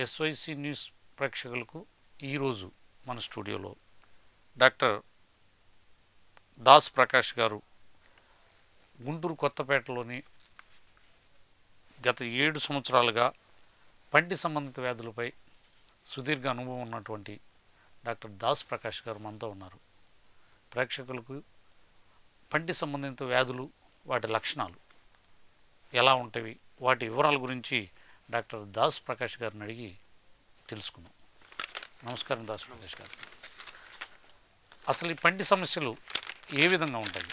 SYC news ప్రేక్షకులకు ఈరోజు మన స్టూడియోలో డాక్టర్ దాస్ ప్రకాష్ గారు గుంటూరు కొత్తపేటలోని గత ఏడు సంవత్సరాలుగా పంటి సంబంధిత వ్యాధులపై సుదీర్ఘ అనుభవం ఉన్నటువంటి డాక్టర్ దాస్ ప్రకాష్ గారు మనతో ఉన్నారు ప్రేక్షకులకు పంటి సంబంధిత వ్యాధులు వాటి లక్షణాలు ఎలా ఉంటాయి వాటి వివరాల గురించి డాక్టర్ దాస్ ప్రకాష్ గారిని అడిగి తెలుసుకుందాం నమస్కారం దాస్ ప్రకాష్ గారు అసలు ఈ పంటి సమస్యలు ఏ విధంగా ఉంటాయి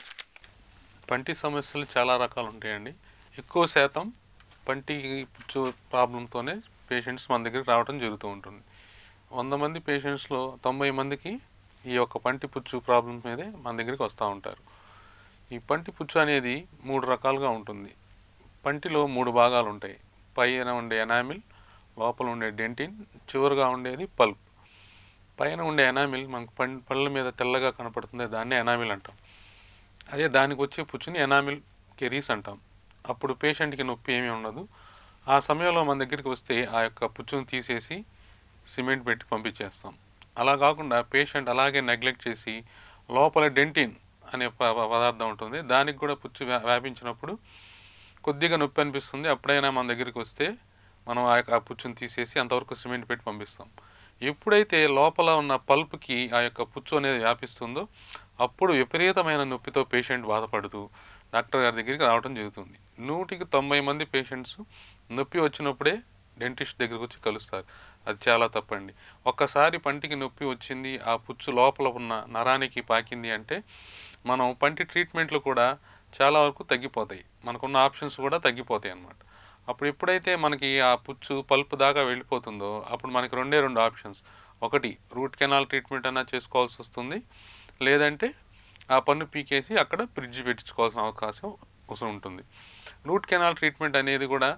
పంటి సమస్యలు చాలా రకాలు ఉంటాయండి ఎక్కువ శాతం పంటి పుచ్చు ప్రాబ్లంతోనే పేషెంట్స్ మన దగ్గరికి రావడం జరుగుతూ ఉంటుంది వంద మంది పేషెంట్స్లో తొంభై మందికి ఈ యొక్క పంటి పుచ్చు ప్రాబ్లం మీదే మన దగ్గరికి వస్తూ ఉంటారు ఈ పంటి పుచ్చు అనేది మూడు రకాలుగా ఉంటుంది పంటిలో మూడు భాగాలు ఉంటాయి పైన ఉండే ఎనామిల్ లోపల ఉండే డెంటిన్ చివరిగా ఉండేది పల్ప్ పైన ఉండే ఎనామిల్ మనకు పం పళ్ళ మీద తెల్లగా కనపడుతుంది దాన్ని ఎనామిల్ అంటాం అదే దానికి వచ్చే పుచ్చుని ఎనామిల్ కెరీస్ అంటాం అప్పుడు పేషెంట్కి నొప్పి ఏమీ ఉండదు ఆ సమయంలో మన దగ్గరికి వస్తే ఆ యొక్క పుచ్చుని తీసేసి సిమెంట్ పెట్టి పంపించేస్తాం అలా కాకుండా పేషెంట్ అలాగే నెగ్లెక్ట్ చేసి లోపల డెంటిన్ అనే ప- ప- పదార్థం ఉంటుంది దానికి కూడా పుచ్చు వ్యా- వ్యాపించినప్పుడు కొద్దిగా నొప్పి అనిపిస్తుంది అప్పుడైనా మన దగ్గరికి వస్తే మనం ఆ యొక్క ఆ పుచ్చుని తీసేసి అంతవరకు సిమెంట్ పెట్టి పంపిస్తాం ఎప్పుడైతే లోపల ఉన్న పల్ప్కి ఆ యొక్క పుచ్చు అనేది వ్యాపిస్తుందో అప్పుడు విపరీతమైన నొప్పితో పేషెంట్ బాధపడుతూ డాక్టర్ గారి దగ్గరికి రావడం జరుగుతుంది నూటికి తొంభై మంది పేషెంట్స్ నొప్పి వచ్చినప్పుడే డెంటిస్ట్ దగ్గరికి వచ్చి కలుస్తారు అది చాలా తప్పండి ఒక్కసారి పంటికి నొప్పి వచ్చింది ఆ పుచ్చు లోపల ఉన్న నరానికి పాకింది అంటే మనం పంటి ట్రీట్మెంట్లు కూడా చాలా వరకు తగ్గిపోతాయి మనకున్న ఆప్షన్స్ కూడా తగ్గిపోతాయి అన్నమాట అప్పుడు ఎప్పుడైతే మనకి ఆ పుచ్చు పల్ప్ దాకా వెళ్ళిపోతుందో అప్పుడు మనకి రెండే రెండు ఆప్షన్స్ ఒకటి రూట్ కెనాల్ ట్రీట్మెంట్ అన్నా చేసుకోవాల్సి వస్తుంది లేదంటే ఆ పన్ను పీకేసి అక్కడ బ్రిడ్జ్ పెట్టించుకోవాల్సిన అవకాశం అవసరం ఉంటుంది రూట్ కెనాల్ ట్రీట్మెంట్ అనేది కూడా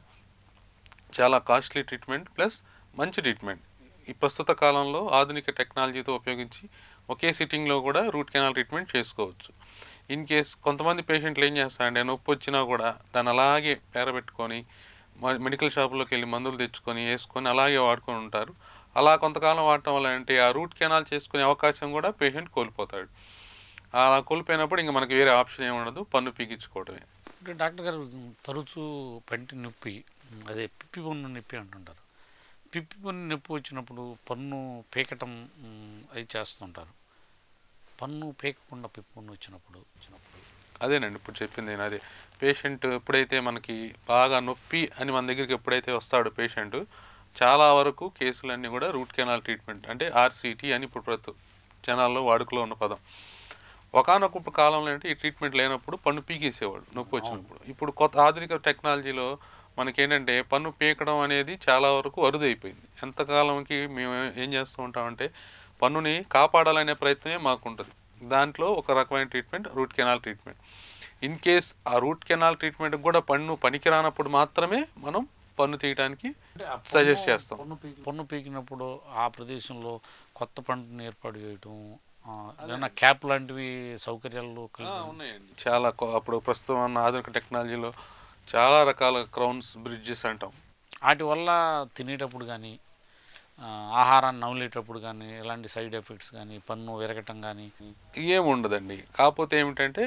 చాలా కాస్ట్లీ ట్రీట్మెంట్ ప్లస్ మంచి ట్రీట్మెంట్ ఈ ప్రస్తుత కాలంలో ఆధునిక టెక్నాలజీతో ఉపయోగించి ఒకే సిట్టింగ్లో కూడా రూట్ కెనాల్ ట్రీట్మెంట్ చేసుకోవచ్చు ఇన్ కేస్ కొంతమంది పేషెంట్లు ఏం చేస్తారంటే నొప్పి వచ్చినా కూడా దాన్ని అలాగే పేరబెట్టుకొని మ- మెడికల్ షాపులోకి వెళ్ళి మందులు తెచ్చుకొని వేసుకొని అలాగే వాడుకొని ఉంటారు అలా కొంతకాలం వాడటం వల్ల అంటే ఆ రూట్ కెనాల్ చేసుకునే అవకాశం కూడా పేషెంట్ కోల్పోతాడు అలా కోల్పోయినప్పుడు ఇంకా మనకి వేరే ఆప్షన్ ఏమి ఉండదు పన్ను పీకించుకోవడమే అంటే డాక్టర్ గారు తరచూ పంటి నొప్పి అదే పిప్పి పన్ను నొప్పి అంటుంటారు పిప్పి పన్ను నొప్పి వచ్చినప్పుడు పన్ను పీకటం మ్, అది చేస్తుంటారు పన్ను పీకకుండా పిప్పి పన్ను వచ్చినప్పుడు వచ్చినప్పుడు అదేనండి ఇప్పుడు చెప్పింది నేను అదే పేషెంట్ ఎప్పుడైతే మనకి బాగా నొప్పి అని మన దగ్గరికి ఎప్పుడైతే వస్తాడో పేషెంట్ చాలా వరకు కేసులన్నీ కూడా రూట్ కెనాల్ ట్రీట్మెంట్ అంటే ఆర్సిటి అని ఇప్పుడు ప్రతి జనాల్లో వాడుకలో ఉన్న పదం ఒకనొక కాలంలో అంటే ఈ ట్రీట్మెంట్ లేనప్పుడు పన్ను పీకేసేవాడు నొప్పి వచ్చినప్పుడు ఇప్పుడు కొత్త ఆధునిక టెక్నాలజీలో మనకేంటంటే పన్ను పీకడం అనేది చాలా వరకు అరుదైపోయింది ఎంతకాలంకి మేము ఏం చేస్తూ ఉంటామంటే పన్నుని కాపాడాలనే ప్రయత్నమే మాకు ఉంటుంది దాంట్లో ఒక రకమైన treatment root canal treatment in case ఆ రూట్ కెనాల్ ట్రీట్మెంట్ కూడా పన్ను పనికిరానప్పుడు మాత్రమే మనం పన్ను తీయడానికి సజెస్ట్ చేస్తాం పన్ను పీకి పన్ను పీకినప్పుడు ఆ ప్రదేశంలో కొత్త పంటను ఏర్పాటు చేయటం ఆ, ఏదైనా క్యాప్ లాంటివి సౌకర్యాలు కలిగి ఉన్నాయండి చాలా కొ- అప్పుడు ప్రస్తుతం ఉన్న ఆధునిక టెక్నాలజీలో చాలా రకాల క్రౌన్స్ బ్రిడ్జెస్ అంటాం వాటి వల్ల తినేటప్పుడు కానీ ఆహారాన్ని నవ్వులేటప్పుడు కానీ ఎలాంటి సైడ్ ఎఫెక్ట్స్ కానీ పన్ను విరగటం కానీ ఏం ఉండదండి కాకపోతే ఏమిటంటే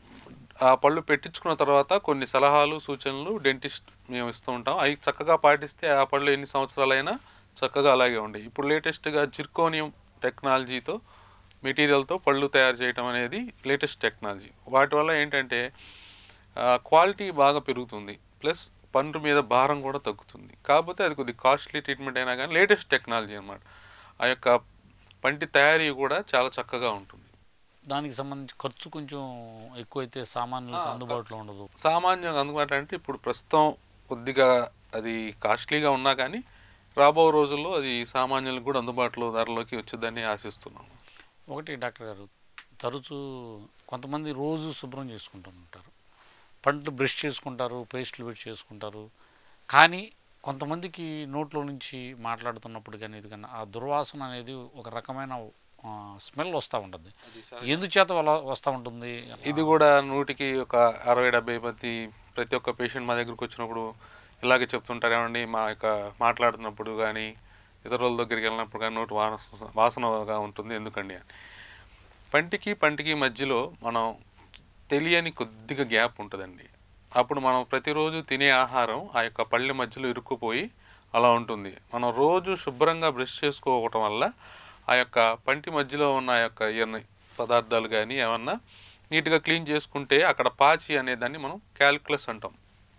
ఆ పళ్ళు పెట్టించుకున్న తర్వాత కొన్ని సలహాలు సూచనలు డెంటిస్ట్ మేము ఇస్తూ ఉంటాం అవి చక్కగా పాటిస్తే ఆ పళ్ళు ఎన్ని సంవత్సరాలైనా చక్కగా అలాగే ఉండే ఇప్పుడు లేటెస్ట్గా జిర్కోనియం టెక్నాలజీతో మెటీరియల్తో పళ్ళు తయారు చేయడం అనేది లేటెస్ట్ టెక్నాలజీ వాటి వల్ల ఏంటంటే క్వాలిటీ బాగా పెరుగుతుంది ప్లస్ పండు మీద భారం కూడా తగ్గుతుంది కాకపోతే అది కొద్ది కాస్ట్లీ ట్రీట్మెంట్ అయినా కానీ లేటెస్ట్ టెక్నాలజీ అన్నమాట ఆ యొక్క పంటి తయారీ కూడా చాలా చక్కగా ఉంటుంది దానికి సంబంధించి ఖర్చు కొంచెం ఎక్కువైతే సామాన్యులకు అందుబాటులో ఉండదు సామాన్యంగా అందుబాటులో అంటే ఇప్పుడు ప్రస్తుతం కొద్దిగా అది కాస్ట్లీగా ఉన్నా కానీ రాబో రోజుల్లో అది సామాన్యులకు కూడా అందుబాటులో ధరలోకి వచ్చిందని ఆశిస్తున్నాం ఒకటి డాక్టర్ గారు తరచూ కొంతమంది రోజు శుభ్రం చేసుకుంటూ ఉంటారు పంటలు బ్రష్ చేసుకుంటారు పేస్టులు పెట్టి చేసుకుంటారు కానీ కొంతమందికి నోట్లో నుంచి మాట్లాడుతున్నప్పుడు కానీ ఇది కానీ ఆ దుర్వాసన అనేది ఒక రకమైన స్మెల్ వస్తూ ఉంటుంది ఎందుచేత వల వస్తూ ఉంటుంది ఇది కూడా నూటికి ఒక అరవై డెబ్బై మంది ప్రతి ఒక్క పేషెంట్ మా దగ్గరకు వచ్చినప్పుడు ఇలాగే చెప్తుంటారు ఏమండి మా యొక్క మాట్లాడుతున్నప్పుడు కానీ ఇతరుల దగ్గరికి వెళ్ళినప్పుడు కానీ నోటి వాసన వాసనగా ఉంటుంది ఎందుకండి అని పంటికి పంటికి మధ్యలో మనం తెలియని కొద్దిగా గ్యాప్ ఉంటుందండి అప్పుడు మనం ప్రతిరోజు తినే ఆహారం ఆ యొక్క పళ్ళె మధ్యలో ఇరుక్కుపోయి అలా ఉంటుంది మనం రోజు శుభ్రంగా బ్రష్ చేసుకోవటం వల్ల ఆ యొక్క పంటి మధ్యలో ఉన్న ఆ యొక్క ఏమన్నా పదార్థాలు కానీ ఏమన్నా నీట్గా క్లీన్ చేసుకుంటే అక్కడ పాచి అనే దాన్ని మనం క్యాల్కులస్ అంటాం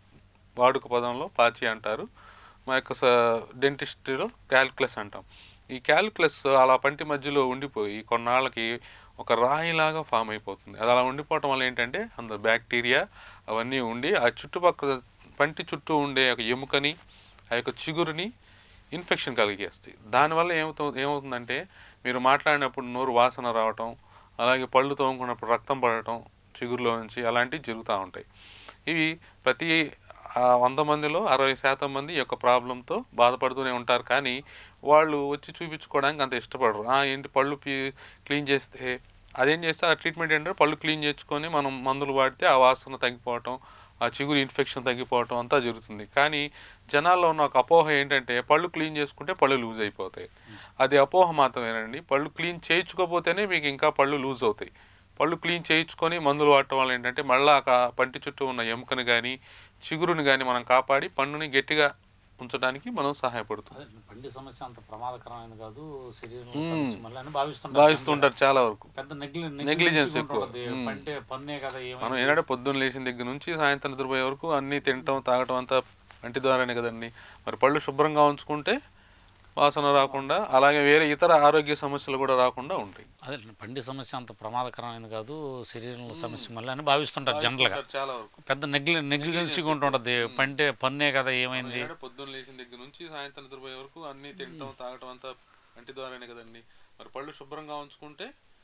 వాడుక పదంలో పాచి అంటారు మా యొక్క డెంటిస్ట్లో క్యాల్కులస్ అంటాం ఈ క్యాల్కులస్ అలా పంటి మధ్యలో ఉండిపోయి కొన్నాళ్ళకి ఒక రాయిలాగా ఫామ్ అయిపోతుంది అది అలా ఉండిపోవటం వల్ల ఏంటంటే అందులో బ్యాక్టీరియా అవన్నీ ఉండి ఆ చుట్టుపక్కల పంటి చుట్టూ ఉండే ఒక ఎముకని ఆ యొక్క చిగురుని ఇన్ఫెక్షన్ కలిగేస్తాయి దానివల్ల ఏమవుతుంది ఏమవుతుందంటే మీరు మాట్లాడినప్పుడు నోరు వాసన రావటం అలాగే పళ్ళు తోముకున్నప్పుడు రక్తం పడటం చిగురులో నుంచి అలాంటివి జరుగుతూ ఉంటాయి ఇవి ప్రతి ఆ వంద మందిలో అరవై శాతం మంది ఈ యొక్క ప్రాబ్లంతో బాధపడుతూనే ఉంటారు కానీ వాళ్ళు వచ్చి చూపించుకోవడానికి అంత ఇష్టపడరు "ఆ, ఏంటి పళ్ళు పీ క్లీన్ చేస్తే అదేం చేస్తే ఆ ట్రీట్మెంట్ ఏంటంటే పళ్ళు క్లీన్ చేసుకొని మనం మందులు వాడితే ఆ వాసన తగ్గిపోవటం ఆ చిగురు ఇన్ఫెక్షన్ తగ్గిపోవటం అంతా జరుగుతుంది కానీ జనాల్లో ఉన్న ఒక అపోహ ఏంటంటే పళ్ళు క్లీన్ చేసుకుంటే పళ్ళు లూజ్ అయిపోతాయి అది అపోహ మాత్రమేనండి పళ్ళు క్లీన్ చేయించుకోకపోతేనే మీకు ఇంకా పళ్ళు లూజ్ అవుతాయి పళ్ళు క్లీన్ చేయించుకొని మందులు వాడటం వల్ల ఏంటంటే మళ్ళీ ఆ పంటి చుట్టూ ఉన్న ఎముకను కానీ చిగురుని కానీ మనం కాపాడి పన్నుని గట్టిగా ఉంచడానికి మనం సహాయపడుతుంది అదే పండి సమస్య అంత ప్రమాదకరమైనది కాదు శరీరంలో సమస్య మళ్ళీ అని భావిస్తుంటారు భావిస్తుంటారు చాలా వరకు పెద్ద నెగ్లి Negligence ఎక్కువ. మ్మ్. పంటే పన్నే కదా మనం ఏమైంది ఏంటంటే పొద్దున్న లేచిన దగ్గర నుంచి సాయంత్రం నిద్రపోయే వరకు అన్నీ తినటం తాగటం అంతా పంటి ద్వారానే కదండి మరి పళ్ళు శుభ్రంగా ఉంచుకుంటే వాసన రాకుండా అలాగే వేరే ఇతర ఆరోగ్య సమస్యలు కూడా రాకుండా ఉంటాయి అదే పండి సమస్య అంత ప్రమాదకరమైనది కాదు శరీరంలో సమస్య మళ్ళీ అని భావిస్తుంటారు జనరల్గా చాలా వరకు పెద్ద నెగ్లి నెగ్లిజెన్సీగా ఉంటుంటది పంటే పన్నే కదా ఏమైంది పొద్దున్న లేచిన దగ్గర నుంచి సాయంత్రం నిద్రపోయే వరకు అన్నీ తినటం తాగటం అంతా పంటి ద్వారానే కదండి మరి పళ్ళు శుభ్రంగా ఉంచుకుంటే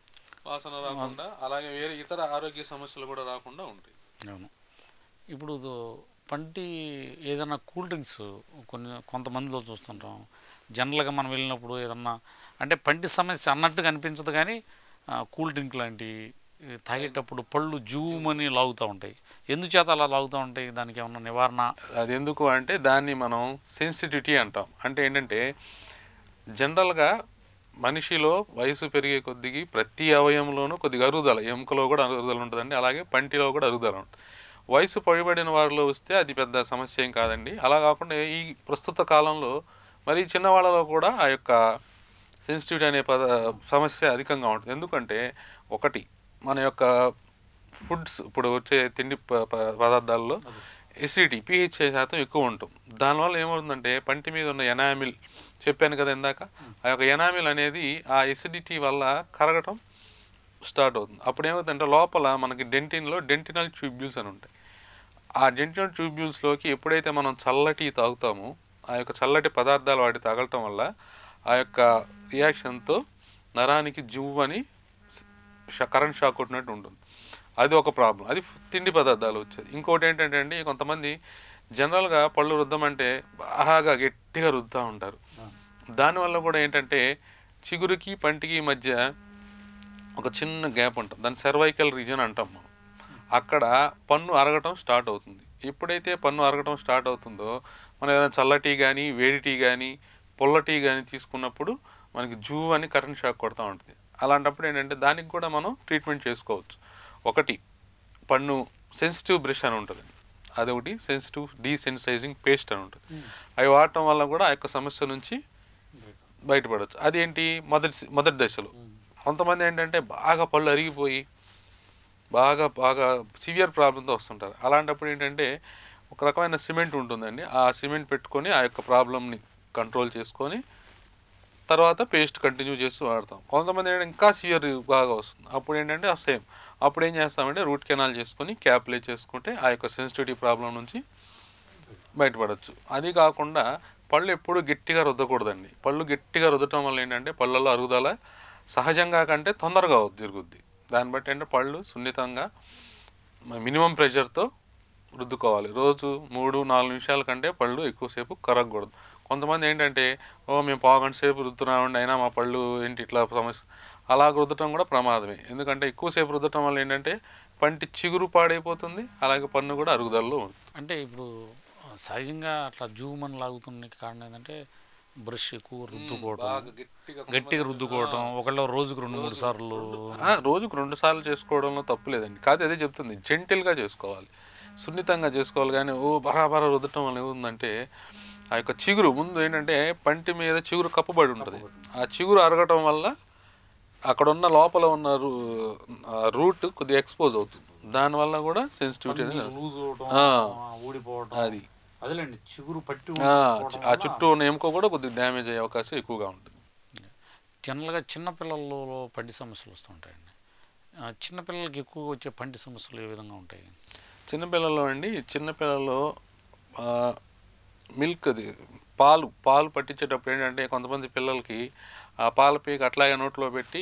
వాసన రాకుండా అలాగే వేరే ఇతర ఆరోగ్య సమస్యలు కూడా రాకుండా ఉంటాయి అవును ఇప్పుడు దో- పంటి ఏదైనా కూల్ డ్రింక్స్ కొన్ని కొంతమందిలో చూస్తుంటాం జనరల్గా మనం వెళ్ళినప్పుడు ఏదన్నా అంటే పంటి సమస్య అన్నట్టుగా అనిపించదు కానీ ఆ, కూల్ డ్రింక్ లాంటి ఈ తాగేటప్పుడు పళ్ళు జూమని లాగుతూ ఉంటాయి ఎందుచేత అలా లాగుతూ ఉంటాయి దానికి ఏమన్నా నివారణ అది ఎందుకు అంటే దాన్ని మనం సెన్సిటివిటీ అంటాం అంటే ఏంటంటే జనరల్గా మనిషిలో వయసు పెరిగే కొద్దికి ప్రతి అవయవంలోనూ కొద్దిగా అరుగుదల ఎముకలో కూడా అరుగుదల ఉంటుందండి అలాగే పంటిలో కూడా అరుగుదల ఉంటుంది వయసు పడిబడిన వారిలో వస్తే అది పెద్ద సమస్య ఏం కాదండి అలా కాకుండా ఈ ప్రస్తుత కాలంలో మరి చిన్నవాళ్ళలో కూడా ఆ యొక్క సెన్సిటివిటీ అనే పద సమస్య అధికంగా ఉంటుంది ఎందుకంటే ఒకటి మన యొక్క ఫుడ్స్ ఇప్పుడు వచ్చే తిండి ప- ప- పదార్థాల్లో ఎసిడిటీ పిహెచ్ శాతం ఎక్కువ ఉంటుంది దానివల్ల ఏమవుతుందంటే పంటి మీద ఉన్న ఎనామిల్ చెప్పాను కదా ఇందాక ఆ యొక్క ఎనామిల్ అనేది ఆ ఎసిడిటీ వల్ల కరగటం స్టార్ట్ అవుతుంది అప్పుడు ఏమవుతుందంటే లోపల మనకి డెంటిన్లో డెంటినల్ ట్యూబ్యూల్స్ అని ఉంటాయి ఆ డెంటినల్ ట్యూబ్యూల్స్లోకి ఎప్పుడైతే మనం చల్లటి తాగుతామో ఆ యొక్క చల్లటి పదార్థాలు వాటి తగలటం వల్ల ఆ యొక్క రియాక్షన్తో నరానికి జివ్ అని ష- కరెంట్ షాక్ కొట్టినట్టు ఉంటుంది అది ఒక ప్రాబ్లం అది తిండి పదార్థాలు వచ్చేది ఇంకోటి ఏంటంటే అండి కొంతమంది జనరల్గా పళ్ళు రుద్దమంటే బాగా గట్టిగా రుద్దుతూ ఉంటారు దానివల్ల కూడా ఏంటంటే చిగురుకి పంటికి మధ్య ఒక చిన్న గ్యాప్ ఉంటుంది దాన్ని సర్వైకల్ రీజన్ అంటాం మనం అక్కడ పన్ను అరగటం స్టార్ట్ అవుతుంది ఎప్పుడైతే పన్ను అరగటం స్టార్ట్ అవుతుందో మనం ఏదైనా చల్లటి కానీ వేడి టీ కానీ పుల్ల టీ కానీ తీసుకున్నప్పుడు మనకి జూ అని కరెంట్ షాక్ కొడతా ఉంటుంది అలాంటప్పుడు ఏంటంటే దానికి కూడా మనం ట్రీట్మెంట్ చేసుకోవచ్చు ఒకటి పన్ను సెన్సిటివ్ బ్రష్ అని ఉంటుంది అదొకటి సెన్సిటివ్ డీసెన్సైజింగ్ పేస్ట్ అని ఉంటుంది అవి వాడటం వల్ల కూడా ఆ యొక్క సమస్య నుంచి బయటపడవచ్చు అదేంటి మొదటి మొదటి దశలో కొంతమంది ఏంటంటే బాగా పళ్ళు అరిగిపోయి బాగా బాగా సివియర్ ప్రాబ్లంతో వస్తుంటారు అలాంటప్పుడు ఏంటంటే ఒక రకమైన సిమెంట్ ఉంటుందండి ఆ సిమెంట్ పెట్టుకొని ఆ యొక్క ప్రాబ్లమ్ని కంట్రోల్ చేసుకొని తర్వాత పేస్ట్ కంటిన్యూ చేస్తూ వాడతాం కొంతమంది ఏంటంటే ఇంకా సివియర్ బాగా వస్తుంది అప్పుడు ఏంటంటే సేమ్ అప్పుడు ఏం చేస్తామంటే రూట్ కెనాల్ చేసుకొని క్యాప్లే చేసుకుంటే ఆ యొక్క సెన్సిటివిటీ ప్రాబ్లం నుంచి బయటపడవచ్చు అది కాకుండా పళ్ళు ఎప్పుడు గట్టిగా రుద్దకూడదండి పళ్ళు గట్టిగా రుద్దటం వల్ల ఏంటంటే పళ్ళల్లో అరుగుదల సహజంగా కంటే తొందరగా జరుగుద్ది దాన్ని బట్టి అంటే పళ్ళు సున్నితంగా మినిమం ప్రెషర్తో రుద్దుకోవాలి రోజు మూడు నాలుగు నిమిషాల కంటే పళ్ళు ఎక్కువసేపు కరగకూడదు కొంతమంది ఏంటంటే ఓ మేము పావుగంట సేపు రుద్దుతున్నామండి అయినా మా పళ్ళు ఏంటి ఇట్లా సమస్య అలా రుద్దటం కూడా ప్రమాదమే ఎందుకంటే ఎక్కువసేపు రుద్దటం వల్ల ఏంటంటే పంటి చిగురు పాడైపోతుంది అలాగే పన్ను కూడా అరుగుదలలో ఉంటుంది అంటే ఇప్పుడు ఆ, సహజంగా అట్లా జూమని లాగుతున్న కారణం ఏంటంటే బ్రష్ ఎక్కువ రుద్దుకోవటం బాగా గట్టిగా గట్టిగా రుద్దుకోవటం ఒకళ్ళు రోజుకు రెండు మూడు సార్లు ఆ, రోజుకు రెండు సార్లు చేసుకోవడంలో తప్పు లేదండి కాదు అదే చెప్తుంది జెంటిల్గా చేసుకోవాలి సున్నితంగా చేసుకోవాలి కానీ ఓ బరాబరా రుద్దటం వల్ల ఏముందంటే ఆ యొక్క చిగురు ముందు ఏంటంటే పంటి మీద చిగురు కప్పబడి ఉంటుంది ఆ చిగురు అరగటం వల్ల అక్కడ ఉన్న లోపల ఉన్న రూ- ఆ రూట్ కొద్దిగా ఎక్స్పోజ్ అవుతుంది దానివల్ల కూడా సెన్సిటివిటీ అనేది లూజ్ అవటం ఆ. ఆ, ఊడిపోవటం అది అదేలేండి చిగురు పట్టి ఆ, ఉండిపోవటం ఆ వల్ల చుట్టూ ఉన్న ఎముక కూడా కొద్దిగా డ్యామేజ్ అయ్యే అవకాశం ఎక్కువగా ఉంటుంది జనరల్గా చిన్నపిల్లల్లో పంటి సమస్యలు వస్తుంటాయండి ఆ, చిన్నపిల్లలకి ఎక్కువగా వచ్చే పంటి సమస్యలు ఏ విధంగా ఉంటాయి చిన్నపిల్లల్లో అండి చిన్నపిల్లల్లో ఆ, మిల్క్ అది పాలు పాలు పట్టించేటప్పుడు ఏంటంటే కొంతమంది పిల్లలకి ఆ పాల పీక అట్లాగే నోట్లో పెట్టి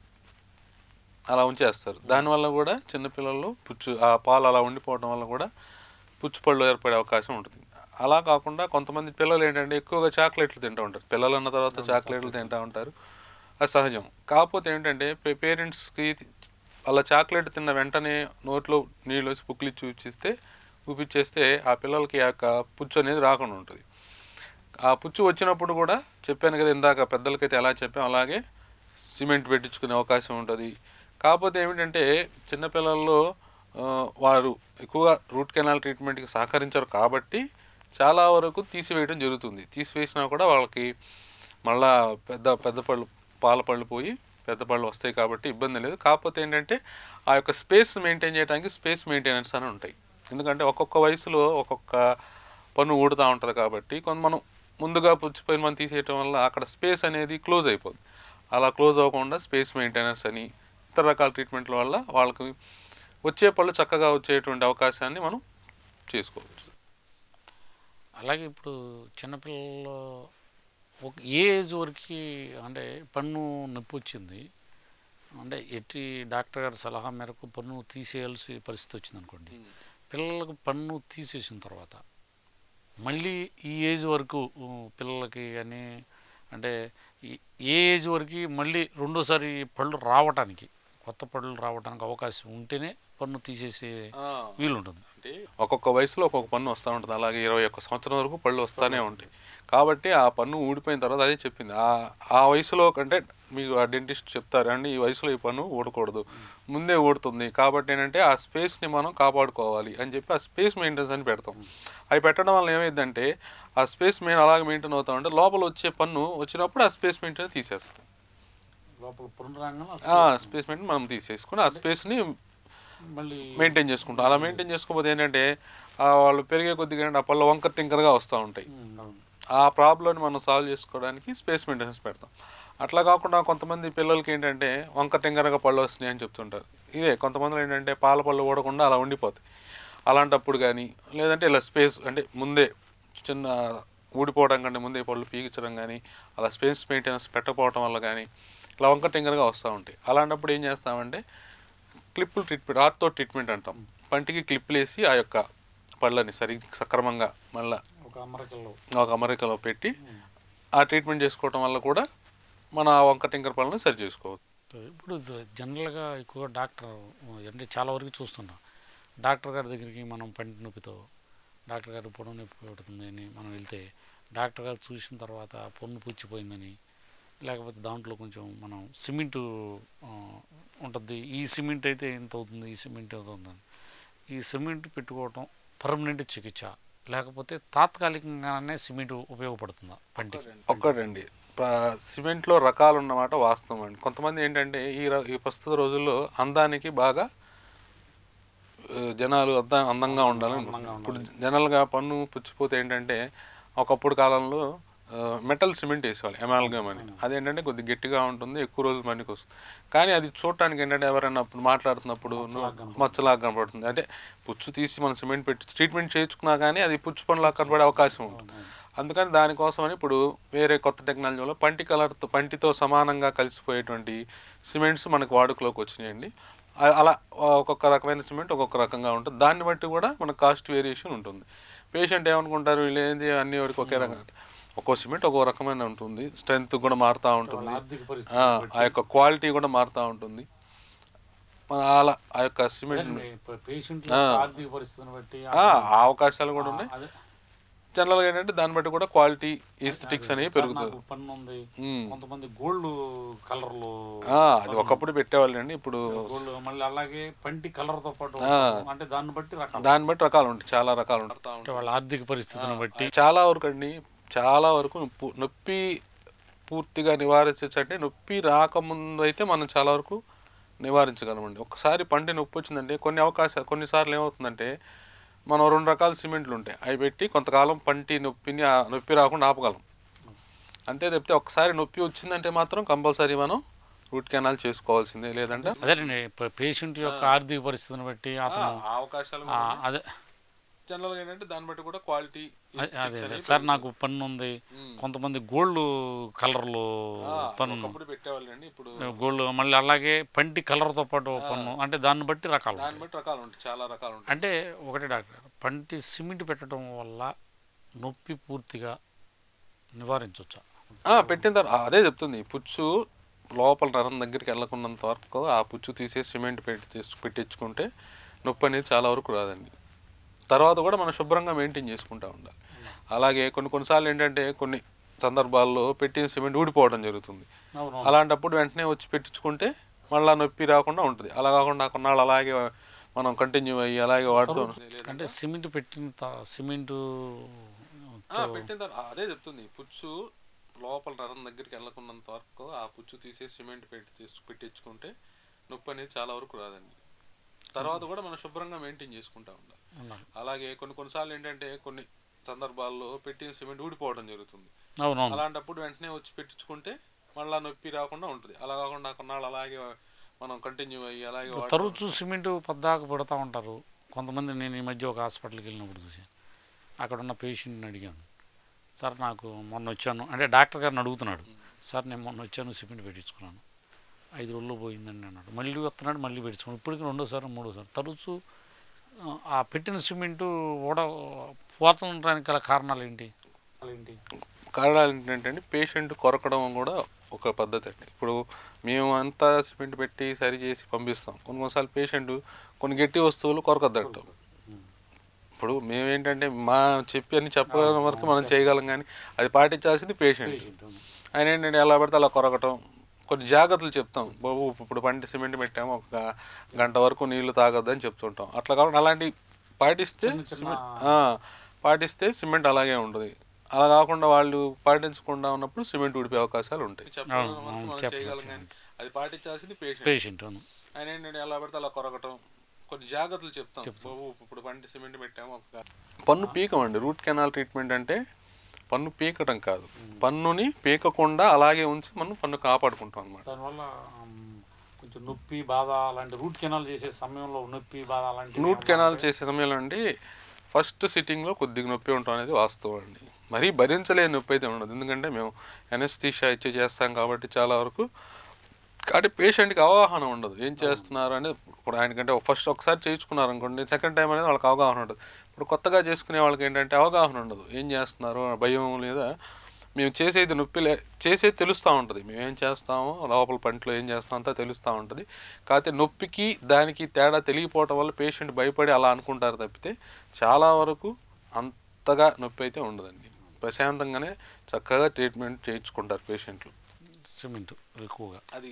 అలా ఉంచేస్తారు దానివల్ల కూడా చిన్నపిల్లల్లో పుచ్చు ఆ పాలు అలా ఉండిపోవడం వల్ల కూడా పుచ్చుపళ్ళు ఏర్పడే అవకాశం ఉంటుంది అలా కాకుండా కొంతమంది పిల్లలు ఏంటంటే ఎక్కువగా చాక్లెట్లు తింటూ ఉంటారు పిల్లలు అన్న తర్వాత చాక్లెట్లు తింటూ ఉంటారు అది సహజం కాకపోతే ఏంటంటే పేరెంట్స్కి అలా చాక్లెట్ తిన్న వెంటనే నోట్లో నీళ్ళు వేసి పుక్కిలి చూపిస్తే చూపించేస్తే ఆ పిల్లలకి ఆ యొక్క పుచ్చు అనేది రాకుండా ఉంటుంది ఆ పుచ్చు వచ్చినప్పుడు కూడా చెప్పాను కదా ఇందాక పెద్దలకైతే ఎలా చెప్పాం అలాగే సిమెంట్ పెట్టించుకునే అవకాశం ఉంటుంది కాకపోతే ఏమిటంటే చిన్నపిల్లల్లో ఆ, వారు ఎక్కువగా రూట్ కెనాల్ ట్రీట్మెంట్కి సహకరించరు కాబట్టి చాలా వరకు తీసివేయడం జరుగుతుంది తీసివేసినా కూడా వాళ్ళకి మళ్ళా పెద్ద పెద్ద పళ్ళు పాల పళ్ళు పోయి పెద్ద పళ్ళు వస్తాయి కాబట్టి ఇబ్బంది లేదు కాకపోతే ఏంటంటే ఆ యొక్క స్పేస్ మెయింటైన్ చేయడానికి స్పేస్ మెయింటెనెన్స్ అని ఉంటాయి ఎందుకంటే ఒక్కొక్క వయసులో ఒక్కొక్క పన్ను ఊడుతూ ఉంటుంది కాబట్టి కొంత మనం ముందుగా పుచ్చిపోయిన మనం తీసేయటం వల్ల అక్కడ స్పేస్ అనేది క్లోజ్ అయిపోతుంది అలా క్లోజ్ అవ్వకుండా స్పేస్ మెయింటెనెన్స్ అని ఇతర రకాల ట్రీట్మెంట్ల వల్ల వాళ్ళకి వచ్చే పళ్ళు చక్కగా వచ్చేటువంటి అవకాశాన్ని మనం చేసుకోవచ్చు అలాగే ఇప్పుడు చిన్నపిల్లల్లో ఒక ఏ ఏజ్ వరకు అంటే పన్ను నొప్పి వచ్చింది అంటే ఎట్టి డాక్టర్ గారి సలహా మేరకు పన్ను తీసేయాల్సి పరిస్థితి వచ్చింది అనుకోండి పిల్లలకు పన్ను తీసేసిన తర్వాత మళ్ళీ ఈ ఏజ్ వరకు ఉ, పిల్లలకి అని అంటే ఈ- ఏ ఏజ్ వరకు మళ్ళీ రెండోసారి పళ్ళు రావటానికి కొత్త పళ్ళు రావడానికి అవకాశం ఉంటేనే పన్ను తీసేసే వీలు ఉంటుంది అంటే ఒక్కొక్క వయసులో ఒక్కొక్క పన్ను వస్తూ ఉంటుంది అలాగే ఇరవై ఒక్క సంవత్సరం వరకు పళ్ళు వస్తూనే ఉంటాయి కాబట్టి ఆ పన్ను ఊడిపోయిన తర్వాత అదే చెప్పింది ఆ ఆ వయసులో కంటే మీకు ఆ డెంటిస్ట్ చెప్తారు అండి ఈ వయసులో ఈ పన్ను ఊడకూడదు ముందే ఊడుతుంది కాబట్టి ఏంటంటే ఆ స్పేస్ని మనం కాపాడుకోవాలి అని చెప్పి ఆ స్పేస్ మెయింటెనెన్స్ అని పెడతాం అవి పెట్టడం వల్ల ఏమైందంటే ఆ స్పేస్ మెయిన్ అలాగే మెయింటైన్ అవుతా ఉంటే లోపల వచ్చే పన్ను వచ్చినప్పుడు ఆ స్పేస్ మెయింటైన్ తీసేస్తాం లోపల పన్ను రాగానే ఆ స్పేస్ మెయింటైన్ మనం తీసేసుకుని ఆ స్పేస్ని మళ్ళీ మెయింటైన్ చేసుకుంటాం అలా మెయింటైన్ చేసుకోకపోతే ఏంటంటే ఆ వాళ్ళు పెరిగే కొద్దిగా ఏంటంటే ఆ పళ్ళు వంకర టింకర్గా వస్తూ ఉంటాయి ఉమ్, అవును. ఆ ప్రాబ్లమ్ని మనం సాల్వ్ చేసుకోవడానికి స్పేస్ మెయింటెనెన్స్ పెడతాం అట్లా కాకుండా కొంతమంది పిల్లలకి ఏంటంటే వంక టింకరగా పళ్ళు వస్తున్నాయి అని చెప్తుంటారు ఇదే కొంతమంది ఏంటంటే పాల పళ్ళు ఊడకుండా అలా ఉండిపోతాయి అలాంటప్పుడు కానీ లేదంటే ఇలా స్పేస్ అంటే ముందే చిన్న ఊడిపోవడం కంటే ముందే పళ్ళు పీకించడం కానీ అలా స్పేస్ మెయింటెనెన్స్ పెట్టకపోవడం వల్ల కానీ ఇలా వంక టింకరగా వస్తూ ఉంటాయి అలాంటప్పుడు ఏం చేస్తామంటే క్లిప్పులు ట్రీట్మెంట్ ఆర్తో ట్రీట్మెంట్ అంటాం పంటికి క్లిప్పులు వేసి ఆ యొక్క పళ్ళని సరి సక్రమంగా మళ్ళీ ఒక అమరికల్లో ఒక అమెరికాలో పెట్టి ఆ ట్రీట్మెంట్ చేసుకోవటం వల్ల కూడా మన ఆ వంక టింకర్ పళ్ళని సరి చేసుకోవచ్చు ఇప్పుడు జ- జనరల్గా ఎక్కువగా డాక్టర్ అంటే చాలా వరకు చూస్తున్నాం డాక్టర్ గారి దగ్గరికి మనం పంటి నొప్పితో డాక్టర్ గారు పొడవు నొప్పి పెడుతుంది అని మనం వెళ్తే డాక్టర్ గారు చూసిన తర్వాత పొన్ను పుచ్చిపోయిందని లేకపోతే దాంట్లో కొంచెం మనం సిమెంటు ఆ, ఉంటుంది ఈ సిమెంట్ అయితే ఎంత అవుతుంది ఈ సిమెంట్ ఎంత అవుతుందని ఈ సిమెంట్ పెట్టుకోవటం పర్మనెంట్ చికిత్స లేకపోతే తాత్కాలికంగానే సిమెంట్ ఉపయోగపడుతుందా పంటికి ఒక్కటండి ప- సిమెంట్లో రకాలు ఉన్నమాట వాస్తవం అండి కొంతమంది ఏంటంటే ఈ ర- ఈ ప్రస్తుత రోజుల్లో అందానికి బాగా ఆ, జనాలు అంద అందంగా ఉండాలని అందంగా ఇప్పుడు జనరల్గా పన్ను పుచ్చిపోతే ఏంటంటే ఒకప్పుడు కాలంలో ఆ, మెటల్ సిమెంట్ వేసేవాళ్ళు ఎమాల్గమ్ అని అదేంటంటే కొద్దిగా గట్టిగా ఉంటుంది ఎక్కువ రోజులు పనికి వస్తుంది కానీ అది చూడటానికి ఏంటంటే ఎవరైనా అప్పుడు మాట్లాడుతున్నప్పుడు మచ్చలాగా కనపడుతుంది అంటే పుచ్చు తీసి మనం సిమెంట్ పెట్టి ట్రీట్మెంట్ చేయించుకున్నా కానీ అది పుచ్చు పనులాగా కనపడే అవకాశం ఉంటుంది అందుకని దానికోసమని ఇప్పుడు వేరే కొత్త టెక్నాలజీలో పంటి కలర్తో పంటితో సమానంగా కలిసిపోయేటువంటి సిమెంట్స్ మనకు వాడుకలోకి వచ్చినాయండి అ- అలా ఒక్కొక్క రకమైన సిమెంట్ ఒక్కొక్క రకంగా ఉంటుంది దాన్ని బట్టి కూడా మనకు కాస్ట్ వేరియేషన్ ఉంటుంది పేషెంట్ ఏమనుకుంటారు వీళ్ళు ఏంది అన్ని వరకు ఒకే రకంగా ఒక్కో సిమెంట్ ఒక్కో రకమైన ఉంటుంది స్ట్రెంగ్త్ కూడా మారుతూ ఉంటుంది ఆర్థిక పరిస్థితి ఆ, ఆ యొక్క క్వాలిటీ కూడా మారుతూ ఉంటుంది మన అలా ఆ యొక్క సిమెంట్ పేషెంట్ ఆర్థిక పరిస్థితిని బట్టి ఆ అవకాశాలు కూడా ఉన్నాయి అదే జనరల్గా ఏంటంటే దాన్ని బట్టి కూడా క్వాలిటీ ఈస్థెటిక్స్ అనేవి సార్, పెరుగుతుంది నాకు పన్ను ఉంది మ్మ్. కొంతమంది గోల్డ్ కలర్ లో ఆ, అది ఒకప్పుడు పెట్టేవాళ్ళండి ఇప్పుడు గోల్డ్ మళ్ళీ అలాగే పంటి కలర్ తో పాటు ఆ. అంటే దాన్ని బట్టి రకాలు దాన్ని బట్టి రకాలు ఉంటాయి చాలా రకాలు ఉంటాయి అంటే వాళ్ళ ఆర్థిక పరిస్థితిని బట్టి చాలా వరకు అండి చాలా వరకు నొప్పి- నొప్పి పూర్తిగా నివారించవచ్చు అంటే నొప్పి రాకముందు అయితే మనం చాలా వరకు నివారించగలమండి ఒకసారి పంటి నొప్పి వచ్చిందంటే కొన్ని అవకాశాలు కొన్నిసార్లు ఏమవుతుందంటే మనం రెండు రకాల సిమెంట్లు ఉంటాయి అవి పెట్టి కొంతకాలం పంటి నొప్పిని ఆ నొప్పి రాకుండా ఆపగలం అంతే తప్పితే ఒకసారి నొప్పి వచ్చిందంటే మాత్రం కంపల్సరీ మనం రూట్ కెనాల్ చేసుకోవాల్సిందే లేదంటే అదేనండి పేషెంట్ యొక్క ఆర్థిక పరిస్థితిని బట్టి అతను అవకాశాలు ఆ, అదే జనరల్గా ఏంటంటే దాన్ని బట్టి కూడా క్వాలిటీ అదే అదే అదే. సార్ నాకు పన్ను ఉంది కొంతమంది గోల్డ్ కలర్ లో పన్ను ఒకప్పుడు పెట్టేవాళ్ళండి ఇప్పుడు గోల్డ్ మళ్ళీ అలాగే పంటి కలర్ తో పాటు పన్ను అంటే దాన్ని బట్టి రకాలు దాన్ని బట్టి రకాలు ఉంటాయి చాలా రకాలు ఉంటాయి అంటే ఒకటే డాక్టర్ గారు, పంటి సిమెంట్ పెట్టడం వల్ల నొప్పి పూర్తిగా నివారించవచ్చా ఆ, పెట్టిన తర్వాత అదే చెప్తుంది పుచ్చు లోపల నరం దగ్గరికి వెళ్ళకున్నంత వరకు ఆ పుచ్చు తీసేసి సిమెంట్ పెట్టి తీసు పెట్టించుకుంటే నొప్పి అనేది చాలా వరకు రాదండి తర్వాత కూడా మనం శుభ్రంగా మెయింటైన్ చేసుకుంటూ ఉండాలి అలాగే కొన్ని కొన్నిసార్లు ఏంటంటే కొన్ని సందర్భాల్లో పెట్టిన సిమెంట్ ఊడిపోవడం జరుగుతుంది అవును అలాంటప్పుడు వెంటనే వచ్చి పెట్టించుకుంటే మళ్ళీ నొప్పి రాకుండా ఉంటుంది అలా కాకుండా కొన్నాళ్ళు అలాగే మనం కంటిన్యూ అయ్యి అలాగే వాడుతూ అంటే సిమెంట్ పెట్టిన త- సిమెంట్ ఆ, పెట్టిన తర్వాత అదే చెప్తుంది పుచ్చు లోపల నరం దగ్గరికి వెళ్ళకున్నంత వరకు ఆ పుచ్చు తీసేసి సిమెంట్ పెట్టి తీసు పెట్టించుకుంటే నొప్పి అనేది చాలా వరకు రాదండి తర్వాత కూడా మనం శుభ్రంగా మెయింటైన్ చేసుకుంటా ఉండాలి ఉండాలి. అలాగే కొన్ని కొన్నిసార్లు ఏంటంటే కొన్ని సందర్భాల్లో పెట్టిన సిమెంట్ ఊడిపోవడం జరుగుతుంది అవునవును అలాంటప్పుడు వెంటనే వచ్చి పెట్టించుకుంటే మళ్ళీ నొప్పి రాకుండా ఉంటుంది అలా కాకుండా కొన్నాళ్ళు అలాగే మనం కంటిన్యూ అయ్యి అలాగే వాడుతూ- తరచు సిమెంట్ పద్దాక పెడతా ఉంటారు కొంతమంది నేను ఈ మధ్య ఒక హాస్పిటల్కి వెళ్ళినప్పుడు చూశాను అక్కడ ఉన్న పేషెంట్ని అడిగాను సార్ నాకు మొన్న వచ్చాను అంటే డాక్టర్ గారిని అడుగుతున్నాడు సార్ నేను మొన్న వచ్చాను సిమెంట్ పెట్టించుకున్నాను ఐదు రోజుల్లో పోయిందండి అన్నాడు మళ్ళీ వస్తున్నాడు మళ్ళీ పెట్టించుకున్నాడు ఇప్పటికి రెండోసారి మూడోసారి తరచు ఆ, ఆ పెట్టిన సిమెంటు ఓడ పోతుండడానికి గల కారణాలు ఏంటి ఏంటి కారణాలు ఏంటంటే పేషెంట్ కొరకడం కూడా ఒక పద్ధతి అండి ఇప్పుడు మేము అంతా సిమెంట్ పెట్టి సరి చేసి పంపిస్తాం కొన్ని కొన్నిసార్లు పేషెంట్ కొన్ని గట్టి వస్తువులు కొరకద్దంటాం ఇప్పుడు మేమేంటంటే మా చెప్పి అన్ని చెప్పగలం వరకు మనం చేయగలం కానీ అది పాటించాల్సింది పేషెంట్ ఆయన ఏంటంటే ఎలా పడితే అలా కొరకటం కొన్ని జాగ్రత్తలు చెప్తాం బాబు ఇప్పుడు పంట సిమెంట్ పెట్టాము ఒక గంట వరకు నీళ్లు తాగొద్దని చెప్తుంటాం అట్లా కాకుండా అలాంటి పాటిస్తే సిమెంట్ ఆ, పాటిస్తే సిమెంట్ అలాగే ఉంటుంది అలా కాకుండా వాళ్ళు పాటించకుండా ఉన్నప్పుడు సిమెంట్ ఊడిపోయే అవకాశాలు ఉంటాయి చెప్పగలం వరకు మనం చెప్పచ్చు. చేయగలం కానీ అది పాటించాల్సింది పేషెంట్ పేషెంట్ అవును ఆయన ఏంటంటే ఎలా పడితే అలా కొరకటం కొన్ని జాగ్రత్తలు చెప్తాం బాబు ఇప్పుడు పంట సిమెంట్ పెట్టాము ఒక పన్ను పీకమండి రూట్ కెనాల్ ట్రీట్మెంట్ అంటే పన్ను పీకటం కాదు పన్నుని పీకకుండా అలాగే ఉంచి మనం పన్ను కాపాడుకుంటాం అనమాట దానివల్ల ఆమ్, కొంచెం నొప్పి బాధ అలాంటి రూట్ కెనాల్ చేసే సమయంలో నొప్పి బాధ అలాంటి రూట్ కెనాల్ చేసే సమయంలో అండి ఫస్ట్ సిట్టింగ్లో కొద్దిగా నొప్పి ఉండటం అనేది వాస్తవం అండి మరీ భరించలేని నొప్పి అయితే ఉండదు ఎందుకంటే మేము ఎనస్థీషియా ఇచ్చి చేస్తాం కాబట్టి చాలా వరకు కాబట్టి పేషెంట్కి అవగాహన ఉండదు ఏం చేస్తున్నారు అనేది ఇప్పుడు ఆయనకంటే ఫస్ట్ ఒకసారి చేయించుకున్నారు అనుకోండి సెకండ్ టైం అనేది వాళ్ళకి అవగాహన ఉండదు ఇప్పుడు కొత్తగా చేసుకునే వాళ్ళకి ఏంటంటే అవగాహన ఉండదు ఏం చేస్తున్నారు భయం లేదా మేము చేసేది నొప్పి లే చేసేది తెలుస్తూ ఉంటుంది మేము ఏం చేస్తామో లోపల పంటలో ఏం చేస్తామో అంతా తెలుస్తూ ఉంటుంది కాకపోతే నొప్పికి దానికి తేడా తెలియపోవటం వల్ల పేషెంట్ భయపడి అలా అనుకుంటారు తప్పితే చాలా వరకు అంతగా నొప్పి అయితే ఉండదండి ప్రశాంతంగానే చక్కగా ట్రీట్మెంట్ చేయించుకుంటారు పేషెంట్లు సిమెంట్ ఎక్కువగా అది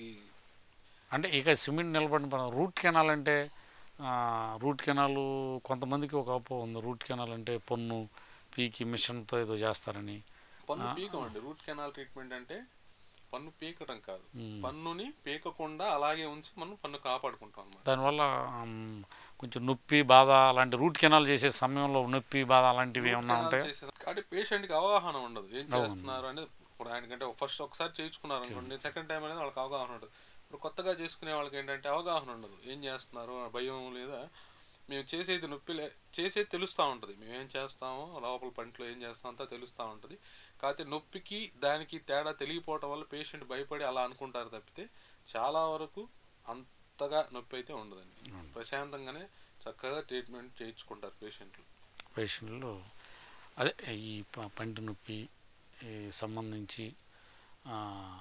అంటే ఇక సిమెంట్ నిలబడిన పని రూట్ కెనాల్ అంటే ఆ, రూట్ కెనాల్ కొంతమందికి ఒక అపో ఉంది రూట్ కెనాల్ అంటే పన్ను పీకి మిషన్తో ఏదో చేస్తారని పన్ను పీకం అండి రూట్ కెనాల్ ట్రీట్మెంట్ అంటే పన్ను పీకటం కాదు మ్మ్. పన్నుని పీకకుండా అలాగే ఉంచి మనం పన్ను కాపాడుకుంటాం అన్నమాట దానివల్ల ఆమ్, కొంచెం నొప్పి బాధ అలాంటి రూట్ కెనాల్ చేసే సమయంలో నొప్పి బాధ అలాంటివి ఏమన్నా ఉంటాయి కాబట్టి పేషెంట్కి అవగాహన ఉండదు ఏం చేస్తున్నారు అనేది ఇప్పుడు ఆయనకంటే ఫస్ట్ ఒకసారి చేయించుకున్నారు అనుకోండి సెకండ్ టైం అనేది వాళ్ళకి అవగాహన ఉండదు ఇప్పుడు కొత్తగా చేసుకునే వాళ్ళకి ఏంటంటే అవగాహన ఉండదు ఏం చేస్తున్నారు భయం లేదా మేము చేసేది నొప్పి లే చేసేది తెలుస్తూ ఉంటుంది మేము ఏం చేస్తామో లోపల పంటలో ఏం చేస్తామో అంతా తెలుస్తూ ఉంటుంది కాకపోతే నొప్పికి దానికి తేడా తెలియపోవటం వల్ల పేషెంట్ భయపడి అలా అనుకుంటారు తప్పితే చాలా వరకు అంతగా నొప్పి అయితే ఉండదండి ప్రశాంతంగానే చక్కగా ట్రీట్మెంట్ చేయించుకుంటారు పేషెంట్లు పేషెంట్లు అదే ఈ ప- పంటి నొప్పి ఈ సంబంధించి ఆ,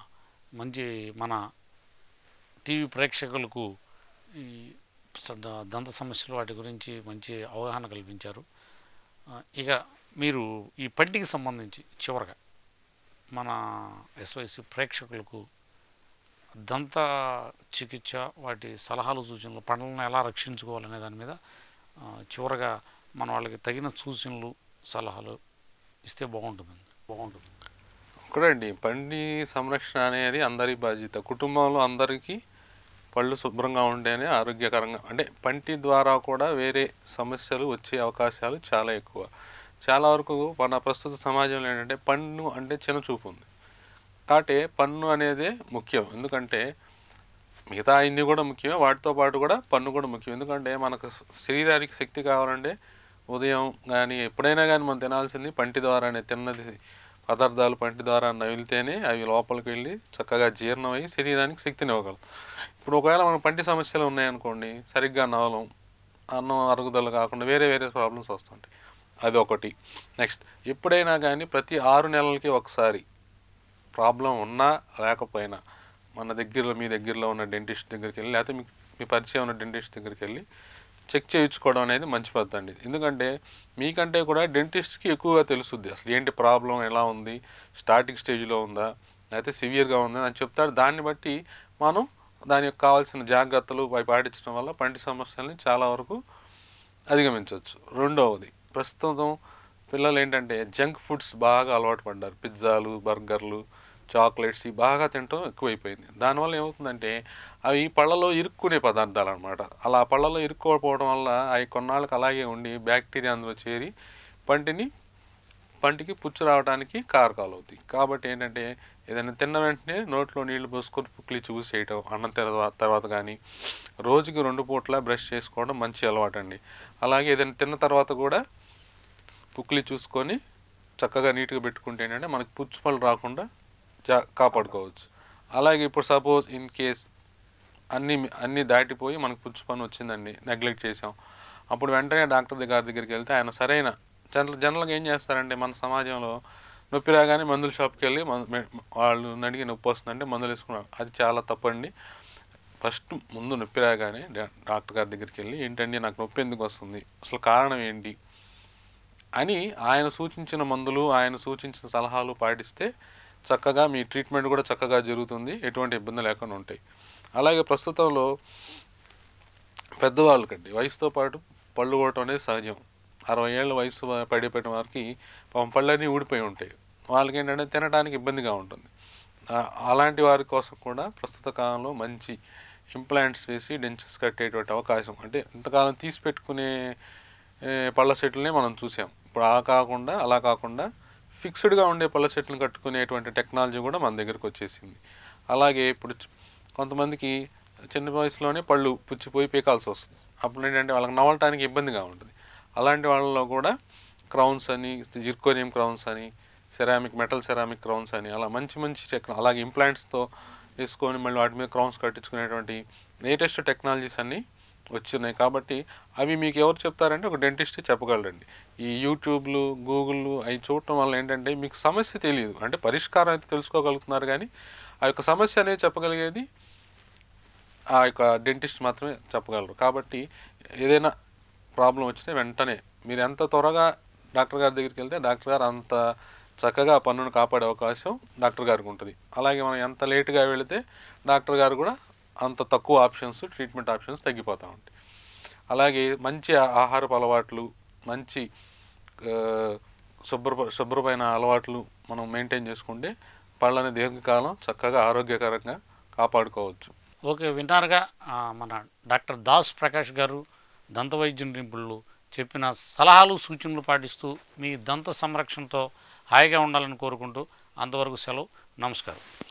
మంచి మన టీవీ ప్రేక్షకులకు ఈ స- ద- దంత సమస్యలు వాటి గురించి మంచి అవగాహన కల్పించారు ఆ, ఇక మీరు ఈ పంటికి సంబంధించి చివరగా మన ఎస్వైసి ప్రేక్షకులకు దంత చికిత్స వాటి సలహాలు సూచనలు పండ్లను ఎలా రక్షించుకోవాలనే దాని మీద ఆ, చివరగా మన వాళ్ళకి తగిన సూచనలు సలహాలు ఇస్తే బాగుంటుందండి బాగుంటుంది ఒకటండి పండి సంరక్షణ అనేది అందరి బాధ్యత కుటుంబంలో అందరికీ పళ్ళు శుభ్రంగా ఉంటేనే ఆరోగ్యకరంగా అంటే పంటి ద్వారా కూడా వేరే సమస్యలు వచ్చే అవకాశాలు చాలా ఎక్కువ చాలా వరకు మన ప్రస్తుత సమాజంలో ఏంటంటే పన్ను అంటే చిన్నచూపు ఉంది కాబట్టి పన్ను అనేదే ముఖ్యం ఎందుకంటే మిగతా అన్ని కూడా ముఖ్యమే వాటితో పాటు కూడా పన్ను కూడా ముఖ్యం ఎందుకంటే మనకు శరీరానికి శక్తి కావాలంటే ఉదయం కానీ ఎప్పుడైనా కానీ మనం తినాల్సింది పంటి ద్వారానే తిన్నది పదార్థాలు పంటి ద్వారా నవిలితేనే అవి లోపలికి వెళ్ళి చక్కగా జీర్ణమై శరీరానికి శక్తిని ఇవ్వగలం ఇప్పుడు ఒకవేళ మనకు పంటి సమస్యలు ఉన్నాయనుకోండి సరిగ్గా నవలం అన్నం అరుగుదల కాకుండా వేరే వేరే ప్రాబ్లమ్స్ వస్తుంటాయి అది ఒకటి నెక్స్ట్ ఎప్పుడైనా కానీ ప్రతి ఆరు నెలలకి ఒకసారి ప్రాబ్లం ఉన్నా లేకపోయినా మన దగ్గరలో మీ దగ్గరలో ఉన్న డెంటిస్ట్ దగ్గరికి వెళ్ళి లేకపోతే మీకు మీ పరిచయం ఉన్న డెంటిస్ట్ దగ్గరికి వెళ్ళి చెక్ చేయించుకోవడం అనేది మంచి పద్ధతి అండి ఎందుకంటే మీకంటే కూడా డెంటిస్ట్కి ఎక్కువగా తెలుస్తుంది అసలు ఏంటి ప్రాబ్లం ఎలా ఉంది స్టార్టింగ్ స్టేజ్లో ఉందా లేకపోతే సివియర్గా ఉందా అని చెప్తారు దాన్ని బట్టి మనం దానికి కావాల్సిన జాగ్రత్తలు అవి పాటించడం వల్ల పంటి సమస్యల్ని చాలా వరకు అధిగమించవచ్చు రెండవది ప్రస్తుతం పిల్లలు ఏంటంటే జంక్ ఫుడ్స్ బాగా అలవాటు పడ్డారు పిజ్జాలు బర్గర్లు చాక్లెట్స్ ఇవి బాగా తినటం ఎక్కువైపోయింది దానివల్ల ఏమవుతుందంటే అవి పళ్ళలో ఇరుక్కునే పదార్థాలు అనమాట అలా పళ్ళలో ఇరుక్కోకపోవడం వల్ల అవి కొన్నాళ్ళకి అలాగే ఉండి బ్యాక్టీరియా అందులో చేరి పంటిని పంటికి పుచ్చు రావడానికి కారకాలు అవుతాయి కాబట్టి ఏంటంటే ఏదైనా తిన్న వెంటనే నోట్లో నీళ్లు పోసుకొని పుక్లి చూసేయటం అన్నం తర్వాత తర్వాత కానీ రోజుకి రెండు పూట్ల బ్రష్ చేసుకోవడం మంచి అలవాటు అండి అలాగే ఏదైనా తిన్న తర్వాత కూడా పుక్లి చూసుకొని చక్కగా నీట్గా పెట్టుకుంటే ఏంటంటే మనకి పుచ్చు పళ్ళు రాకుండా జా కాపాడుకోవచ్చు అలాగే ఇప్పుడు సపోజ్ ఇన్ కేస్ అన్ని అన్ని దాటిపోయి మనకు పుచ్చు పని వచ్చిందండి నెగ్లెక్ట్ చేసాం అప్పుడు వెంటనే డాక్టర్ దగ్గర దగ్గరికి వెళ్తే ఆయన సరైన జనరల్ జనరల్గా ఏం చేస్తారంటే మన సమాజంలో నొప్పి రాగానే మందుల షాప్కి వెళ్ళి మందు మె- వాళ్ళు అడిగి నొప్పి వస్తుందంటే మందులు వేసుకున్నారు అది చాలా తప్పండి ఫస్ట్ ముందు నొప్పి రాగానే డా- డాక్టర్ గారి దగ్గరికి వెళ్ళి ఏంటండి నాకు నొప్పి ఎందుకు వస్తుంది అసలు కారణం ఏంటి అని ఆయన సూచించిన మందులు ఆయన సూచించిన సలహాలు పాటిస్తే చక్కగా మీ ట్రీట్మెంట్ కూడా చక్కగా జరుగుతుంది ఎటువంటి ఇబ్బంది లేకుండా ఉంటాయి అలాగే ప్రస్తుతంలో పెద్దవాళ్ళకండి వయసుతో పాటు పళ్ళు ఊడటం అనేది సహజం అరవై ఏళ్ళ వయసు వా- పడిపోయిన వారికి పాపం పళ్ళన్నీ ఊడిపోయి ఉంటాయి వాళ్ళకి ఏంటంటే తినడానికి ఇబ్బందిగా ఉంటుంది ఆ- అలాంటి వారి కోసం కూడా ప్రస్తుత కాలంలో మంచి ఇంప్లాంట్స్ వేసి డెంచెస్ కట్టేటువంటి అవకాశం అంటే ఇంతకాలం తీసి పెట్టుకునే ఏ, పళ్ళ సెట్లని మనం చూసాం ఇప్పుడు అలా కాకుండా అలా కాకుండా ఫిక్స్డ్గా ఉండే పళ్ళ సెట్లను కట్టుకునేటువంటి టెక్నాలజీ కూడా మన దగ్గరకు వచ్చేసింది అలాగే ఇప్పుడు చ- కొంతమందికి చిన్న వయసులోనే పళ్ళు పుచ్చిపోయి పీకాల్సి వస్తుంది అప్పుడు ఏంటంటే వాళ్ళకి నవలటానికి ఇబ్బందిగా ఉంటుంది అలాంటి వాళ్ళలో కూడా క్రౌన్స్ అని జిర్కోనియం క్రౌన్స్ అని సెరామిక్ మెటల్ సెరామిక్ క్రౌన్స్ అని అలా మంచి మంచి టెక్నా అలాగే ఇంప్లాంట్స్తో వేసుకొని మళ్ళీ వాటి మీద క్రౌన్స్ కట్టించుకునేటువంటి లేటెస్ట్ టెక్నాలజీస్ అన్నీ వచ్చినాయి కాబట్టి అవి మీకు ఎవరు చెప్తారంటే ఒక డెంటిస్ట్ చెప్పగలరండి ఈ యూట్యూబ్లు గూగుల్ అవి చూడటం వల్ల ఏంటంటే మీకు సమస్య తెలియదు అంటే పరిష్కారం అయితే తెలుసుకోగలుగుతున్నారు కానీ ఆ యొక్క సమస్య అనేది చెప్పగలిగేది ఆ యొక్క డెంటిస్ట్ మాత్రమే చెప్పగలరు కాబట్టి ఏదైనా ప్రాబ్లం వచ్చినా వెంటనే మీరు ఎంత త్వరగా డాక్టర్ గారి దగ్గరికి వెళ్తే డాక్టర్ గారు అంత చక్కగా ఆ పన్నును కాపాడే అవకాశం డాక్టర్ గారికి ఉంటుంది అలాగే మనం ఎంత లేటుగా వెళితే డాక్టర్ గారు కూడా అంత తక్కువ ఆప్షన్స్ ట్రీట్మెంట్ ఆప్షన్స్ తగ్గిపోతూ ఉంటాయి అలాగే మంచి ఆ- ఆహారపు అలవాట్లు మంచి ఆ, శుభ్ర శుభ్రమైన అలవాట్లు మనం మెయింటైన్ చేసుకుంటే పళ్ళని దీర్ఘకాలం చక్కగా ఆరోగ్యకరంగా కాపాడుకోవచ్చు ఓకే విన్నారుగా ఆ, మన డాక్టర్ దాస్ ప్రకాష్ గారు దంత వైద్య నిపుణులు చెప్పిన సలహాలు సూచనలు పాటిస్తూ మీ దంత సంరక్షణతో హాయిగా ఉండాలని కోరుకుంటూ అంతవరకు సెలవు నమస్కారం